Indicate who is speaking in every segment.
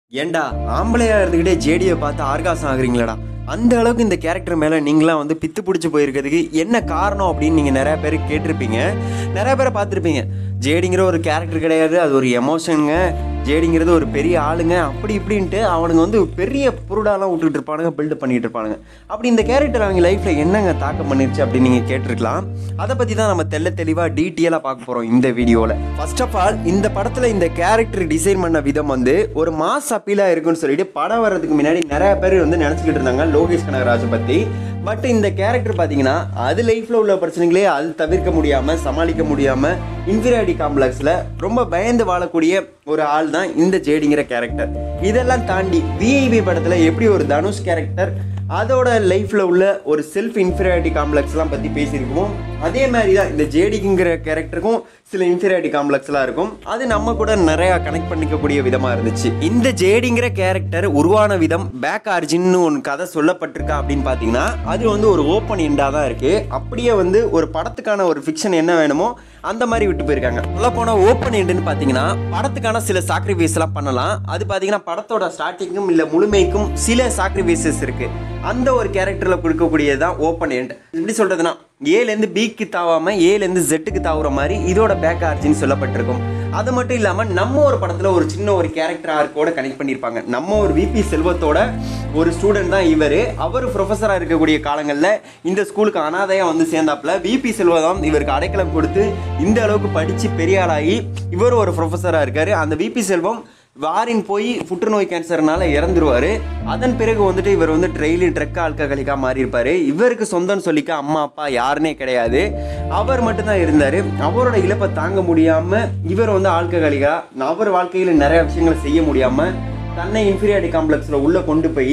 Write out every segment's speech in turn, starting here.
Speaker 1: ஏன்டா ஆம்பளையா இருந்துக்கிட்டே ஜேடியை பார்த்து ஆர்காசம் ஆகுறீங்களாடா அந்த அளவுக்கு இந்த கேரக்டர் மேலே நீங்களாம் வந்து பித்து பிடிச்சி போயிருக்கிறதுக்கு என்ன காரணம் அப்படின்னு நீங்கள் நிறைய பேர் கேட்டிருப்பீங்க நிறைய பேரை பார்த்துருப்பீங்க ஜேடிங்கிற ஒரு கேரக்டர் கிடையாது அது ஒரு எமோஷனுங்க ஜேடிங்கிறது ஒரு பெரிய ஆளுங்க அப்படி இப்படின்ட்டு அவனுங்க வந்து பெரிய புருடாலாம் விட்டுட்டு இருப்பானுங்க பில்டப் பண்ணிட்டு இருப்பானுங்க அப்படி இந்த கேரக்டர் அவங்க லைஃப்பில் என்னங்க தாக்கம் பண்ணிருச்சு அப்படின்னு நீங்கள் கேட்டிருக்கலாம் அதை பற்றி தான் நம்ம தெள்ள தெளிவாக டீட்டெயிலாக பார்க்க போகிறோம் இந்த வீடியோவில் ஃபர்ஸ்ட் ஆஃப் ஆல் இந்த படத்தில் இந்த கேரக்டர் டிசைன் பண்ண விதம் வந்து ஒரு மாஸ் அப்பீலாக இருக்குன்னு சொல்லிட்டு படம் வர்றதுக்கு முன்னாடி நிறைய பேர் வந்து நினச்சிக்கிட்டு இருந்தாங்க லோகேஷ் கனகராஜை பற்றி பட் இந்த கேரக்டர் பார்த்தீங்கன்னா அது லைஃப்பில் உள்ள பிரச்சனைகளே அது தவிர்க்க முடியாமல் சமாளிக்க முடியாமல் இன்ஃபீரியாரிட்டி காம்ப்ளெக்ஸில் ரொம்ப பயந்து வாழக்கூடிய ஒரு ஆள் தான் இந்த ஜேடிங்கிற கேரக்டர் இதெல்லாம் தாண்டி விஐபி படத்தில் எப்படி ஒரு தனுஷ் கேரக்டர் அதோட லைஃப்பில் உள்ள ஒரு செல்ஃப் இன்ஃபீரியாரிட்டி காம்ப்ளெக்ஸ்லாம் பற்றி பேசியிருக்கோம் அதே மாதிரி தான் இந்த ஜேடிங்கிற கேரக்டருக்கும் சில இன்ஃபீரியாரிட்டி காம்ப்ளெக்ஸ்லாம் இருக்கும் அது நம்ம கூட நிறையா கனெக்ட் பண்ணிக்கக்கூடிய விதமாக இருந்துச்சு இந்த ஜேடிங்கிற கேரக்டர் உருவான விதம் பேக் ஆர்ஜின்னு ஒன்று கதை சொல்லப்பட்டிருக்கா அப்படின்னு பார்த்தீங்கன்னா அது வந்து ஒரு ஓப்பன் எண்டாக தான் இருக்குது அப்படியே வந்து ஒரு படத்துக்கான ஒரு ஃபிக்ஷன் என்ன வேணுமோ அந்த மாதிரி விட்டு போயிருக்காங்க சொல்ல போன ஓப்பன் எண்டுன்னு பார்த்தீங்கன்னா படத்துக்கான சில சாக்ரிஃபைஸ்லாம் பண்ணலாம் அது பார்த்தீங்கன்னா படத்தோட ஸ்டார்டிங்கும் இல்லை முழுமைக்கும் சில சாக்ரிஃபைசஸ் இருக்குது அந்த ஒரு கேரக்டரில் கொடுக்கக்கூடியது தான் ஓப்பன் எண்ட் எப்படி சொல்கிறதுனா ஏலேருந்து பிக்கு தாவாமல் ஏலேருந்து ஜெட்டுக்கு தாவுற மாதிரி இதோட பேக் ஆர்ஜின்னு சொல்லப்பட்டிருக்கும் அது மட்டும் இல்லாமல் நம்ம ஒரு படத்தில் ஒரு சின்ன ஒரு கேரக்டர் ஆர்க்கோட கனெக்ட் பண்ணியிருப்பாங்க நம்ம ஒரு விபி செல்வத்தோட ஒரு ஸ்டூடெண்ட் தான் இவர் அவர் ப்ரொஃபஸராக இருக்கக்கூடிய காலங்களில் இந்த ஸ்கூலுக்கு அனாதையாக வந்து சேர்ந்தாப்புல விபி செல்வம் இவருக்கு அடைக்கலம் கொடுத்து இந்த அளவுக்கு படித்து பெரிய ஆளாகி இவர் ஒரு ப்ரொஃபஸராக இருக்கார் அந்த விபி செல்வம் வாரின் போய் புற்றுநோய் கேன்சர்னால இறந்துருவார் அதன் பிறகு வந்துட்டு இவர் வந்து ட்ரெயிலி ட்ரக் ஆல்கஹாலிக்காக மாறி இருப்பார் இவருக்கு சொந்தம்னு சொல்லிக்க அம்மா அப்பா யாருனே கிடையாது அவர் மட்டும்தான் இருந்தார் அவரோட இழப்பை தாங்க முடியாமல் இவர் வந்து ஆல்கஹாலிக்கா அவர் வாழ்க்கையில் நிறைய விஷயங்களை செய்ய முடியாமல் தன்னை இன்ஃபீரியாரிட்டி காம்ப்ளெக்ஸில் உள்ளே கொண்டு போய்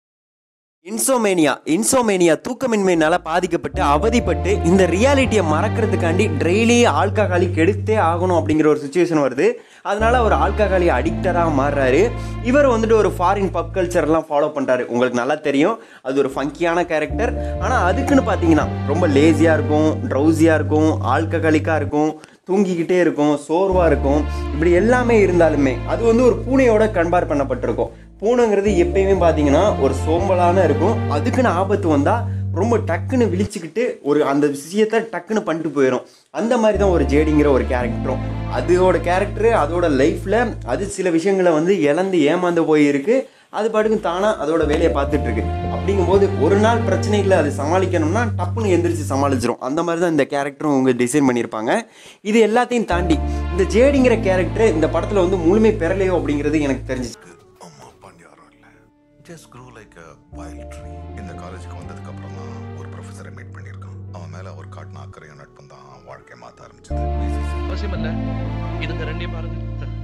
Speaker 1: இன்சோமேனியா இன்சோமேனியா தூக்கமின்மையினால பாதிக்கப்பட்டு அவதிப்பட்டு இந்த ரியாலிட்டியை மறக்கிறதுக்காண்டி டெய்லி ஆல்கஹாலிக் எடுத்தே ஆகணும் அப்படிங்கிற ஒரு சுச்சுவேஷன் வருது அதனால அவர் ஆல்கஹாலி அடிக்டராக மாறுறாரு இவர் வந்துட்டு ஒரு ஃபாரின் பப் கல்ச்சர்லாம் ஃபாலோ பண்ணுறாரு உங்களுக்கு நல்லா தெரியும் அது ஒரு ஃபங்கியான கேரக்டர் ஆனால் அதுக்குன்னு பார்த்தீங்கன்னா ரொம்ப லேசியாக இருக்கும் ட்ரௌசியாக இருக்கும் ஆல்கஹாலிக்காக இருக்கும் தூங்கிக்கிட்டே இருக்கும் சோர்வாக இருக்கும் இப்படி எல்லாமே இருந்தாலுமே அது வந்து ஒரு பூனையோட கம்பேர் பண்ணப்பட்டிருக்கும் பூனைங்கிறது எப்பயுமே பார்த்தீங்கன்னா ஒரு சோம்பலான இருக்கும் அதுக்குன்னு ஆபத்து வந்தால் ரொம்ப டக்குன்னு விழிச்சுக்கிட்டு ஒரு அந்த விஷயத்தை டக்குன்னு பண்ணிட்டு போயிடும் அந்த மாதிரி தான் ஒரு ஜேடிங்கிற ஒரு கேரக்டரும் அதோட கேரக்டரு அதோட லைஃப்பில் அது சில விஷயங்களை வந்து இழந்து ஏமாந்து போயிருக்கு அது பாட்டுக்கு தானாக அதோட வேலையை பார்த்துட்டு இருக்கு அப்படிங்கும்போது ஒரு நாள் பிரச்சனைகளை அது சமாளிக்கணும்னா டப்புன்னு எந்திரிச்சு சமாளிச்சிடும் அந்த மாதிரி தான் இந்த கேரக்டரும் அவங்க டிசைன் பண்ணியிருப்பாங்க இது எல்லாத்தையும் தாண்டி இந்த ஜேடிங்கிற கேரக்டர் இந்த படத்தில் வந்து முழுமை பெறலையோ அப்படிங்கிறது எனக்கு தெரிஞ்சிச்சு
Speaker 2: அம்மா அப்பான்னு யாரும் இல்லை just grow like a wild tree இந்த காலேஜுக்கு வந்ததுக்கு அப்புறம் தான் ஒரு ப்ரொஃபஸரை மீட் பண்ணியிருக்கான் அவன் மேலே அவர் காட்டின அக்கறையும் நட்பும் தான் வாழ்க்கையை மாற்ற ஆரம்பிச்சது
Speaker 3: அவசியம் இல்ல இதுங்க ரெண்டையும் பாருங்க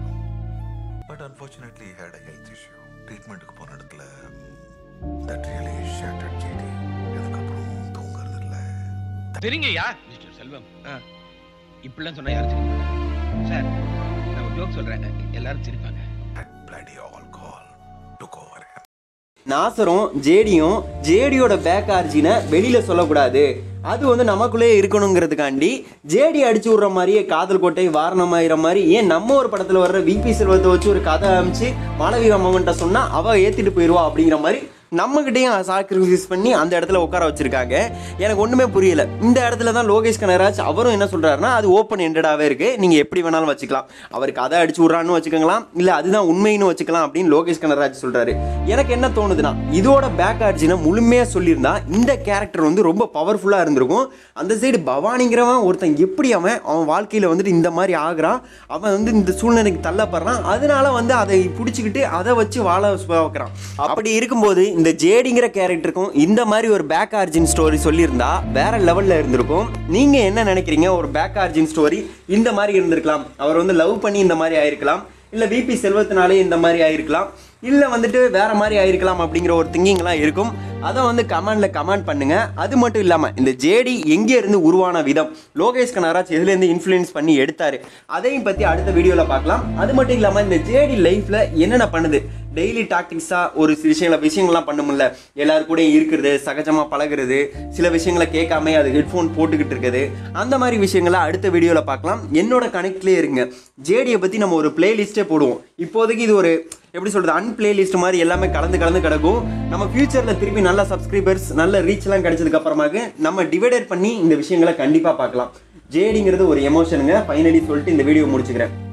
Speaker 2: but unfortunately had a health issue ட்ரீட்மெண்ட்டுக்கு போன இடத்துல தட் ரியலி ஷேட்டட் ஜிடி அதுக்கப்புறம் தூங்குறது இல்லை
Speaker 3: சரிங்கய்யா மிஸ்டர் செல்வம் இப்படிலாம் சொன்னா யாரும் சிரிக்க மாட்டாங்க சார் நான் ஒரு ஜோக் சொல்றேன் எல்லாரும் சிரிப்பாங்க
Speaker 2: that bloody alcohol took over him
Speaker 1: நாசரும் ஜேடியும் ஜேடியோட பேக் ஆர்ஜினை வெளியில் சொல்லக்கூடாது அது வந்து நமக்குள்ளே இருக்கணுங்கிறதுக்காண்டி ஜேடி அடிச்சு விட்ற மாதிரியே காதல் கோட்டை வாரணமாயிர மாதிரி ஏன் நம்ம ஒரு படத்தில் வர்ற விபி செல்வத்தை வச்சு ஒரு கதை அமைச்சு மாணவி அம்மன்ட்ட சொன்னால் அவள் ஏற்றிட்டு போயிடுவா அப்படிங்கிற மாதிரி நம்மகிட்டையும் சாக்ரிஃபைஸ் பண்ணி அந்த இடத்துல உட்கார வச்சிருக்காங்க எனக்கு ஒன்றுமே புரியல இந்த இடத்துல தான் லோகேஷ் கனகராஜ் அவரும் என்ன சொல்கிறாருன்னா அது ஓப்பன் எண்டடாகவே இருக்குது நீங்கள் எப்படி வேணாலும் வச்சுக்கலாம் அவர் கதை அடிச்சு விட்றான்னு வச்சுக்கலாம் இல்லை அதுதான் உண்மைன்னு வச்சுக்கலாம் அப்படின்னு லோகேஷ் கனகராஜ் சொல்கிறாரு எனக்கு என்ன தோணுதுன்னா இதோட பேக் ஆர்ஜினை முழுமையாக சொல்லியிருந்தா இந்த கேரக்டர் வந்து ரொம்ப பவர்ஃபுல்லாக இருந்திருக்கும் அந்த சைடு பவானிங்கிறவன் ஒருத்தன் எப்படி அவன் அவன் வாழ்க்கையில் வந்துட்டு இந்த மாதிரி ஆகுறான் அவன் வந்து இந்த சூழ்நிலைக்கு தள்ளப்படுறான் அதனால வந்து அதை பிடிச்சிக்கிட்டு அதை வச்சு வாழ வைக்கிறான் அப்படி இருக்கும்போது இந்த ஜேடிங்கிற கேரக்டருக்கும் இந்த மாதிரி ஒரு பேக் ஆர்ஜின் ஸ்டோரி சொல்லியிருந்தா வேற லெவலில் இருந்திருக்கும் நீங்கள் என்ன நினைக்கிறீங்க ஒரு பேக் ஆர்ஜின் ஸ்டோரி இந்த மாதிரி இருந்திருக்கலாம் அவர் வந்து லவ் பண்ணி இந்த மாதிரி ஆயிருக்கலாம் இல்லை விபி செல்வத்தினாலே இந்த மாதிரி ஆயிருக்கலாம் இல்லை வந்துட்டு வேற மாதிரி ஆயிருக்கலாம் அப்படிங்கிற ஒரு திங்கிங்லாம் இருக்கும் அதை வந்து கமெண்டில் கமெண்ட் பண்ணுங்க அது மட்டும் இல்லாமல் இந்த ஜேடி எங்கே இருந்து உருவான விதம் லோகேஷ் கனகராஜ் எதுலேருந்து இன்ஃப்ளூயன்ஸ் பண்ணி எடுத்தாரு அதையும் பற்றி அடுத்த வீடியோவில் பார்க்கலாம் அது மட்டும் இல்லாமல் இந்த ஜேடி லைஃப்பில் என்னென்ன பண்ணுது டெய்லி டாக்டிக்ஸாக ஒரு சில விஷயங்களை விஷயங்கள்லாம் பண்ண முடியல எல்லாரு கூட இருக்கிறது சகஜமாக பழகுறது சில விஷயங்களை கேட்காம அது ஹெட்ஃபோன் போட்டுக்கிட்டு இருக்குது அந்த மாதிரி விஷயங்களை அடுத்த வீடியோவில் பார்க்கலாம் என்னோட கனெக்ட்லேயே இருங்க ஜேடியை பற்றி நம்ம ஒரு பிளேலிஸ்ட்டே போடுவோம் இப்போதைக்கு இது ஒரு எப்படி சொல்கிறது அன்பிளேலிஸ்ட் மாதிரி எல்லாமே கலந்து கலந்து கிடக்கும் நம்ம ஃபியூச்சரில் திருப்பி நல்ல சப்ஸ்கிரைபர்ஸ் நல்ல ரீச்லாம் கிடைச்சதுக்கு அப்புறமாக்கு நம்ம டிவைடட் பண்ணி இந்த விஷயங்களை கண்டிப்பாக பார்க்கலாம் ஜேடிங்கிறது ஒரு எமோஷனுங்க ஃபைனலி சொல்லிட்டு இந்த வீடியோ முடிச்சுக்கிறேன்